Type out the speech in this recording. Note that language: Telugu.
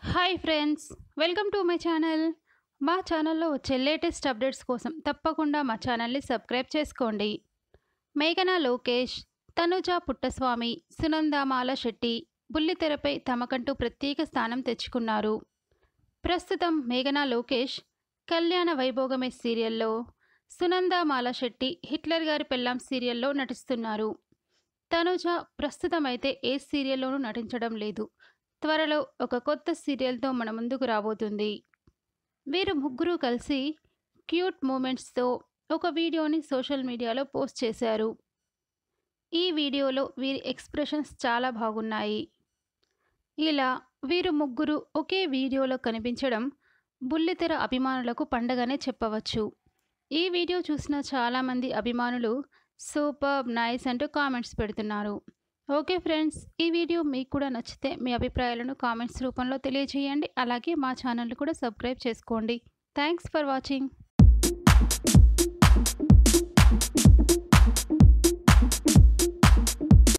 hi friends welcome to my channel మా ఛానల్లో వచ్చే లేటెస్ట్ అప్డేట్స్ కోసం తప్పకుండా మా ఛానల్ని సబ్స్క్రైబ్ చేసుకోండి మేఘనా లోకేష్ తనుజ పుట్టస్వామి సునందామాల శెట్టి బుల్లితెరపై తమకంటూ ప్రత్యేక స్థానం తెచ్చుకున్నారు ప్రస్తుతం మేఘనా లోకేష్ కళ్యాణ వైభోగమే సీరియల్లో సునందామాల శెట్టి హిట్లర్ గారి పెళ్ళాం సీరియల్లో నటిస్తున్నారు తనుజ ప్రస్తుతం అయితే ఏ సీరియల్లోనూ నటించడం లేదు త్వరలో ఒక కొత్త సీరియల్తో మన ముందుకు రాబోతుంది వీరు ముగ్గురు కలిసి క్యూట్ మూమెంట్స్తో ఒక వీడియోని సోషల్ మీడియాలో పోస్ట్ చేశారు ఈ వీడియోలో వీరి ఎక్స్ప్రెషన్స్ చాలా బాగున్నాయి ఇలా వీరు ముగ్గురు ఒకే వీడియోలో కనిపించడం బుల్లితెర అభిమానులకు పండగనే చెప్పవచ్చు ఈ వీడియో చూసిన చాలామంది అభిమానులు సూపర్ నైస్ అంటూ కామెంట్స్ పెడుతున్నారు ఓకే ఫ్రెండ్స్ ఈ వీడియో మీకు కూడా నచ్చితే మీ అభిప్రాయాలను కామెంట్స్ రూపంలో తెలియజేయండి అలాగే మా ఛానల్ కూడా సబ్స్క్రైబ్ చేసుకోండి థ్యాంక్స్ ఫర్ వాచింగ్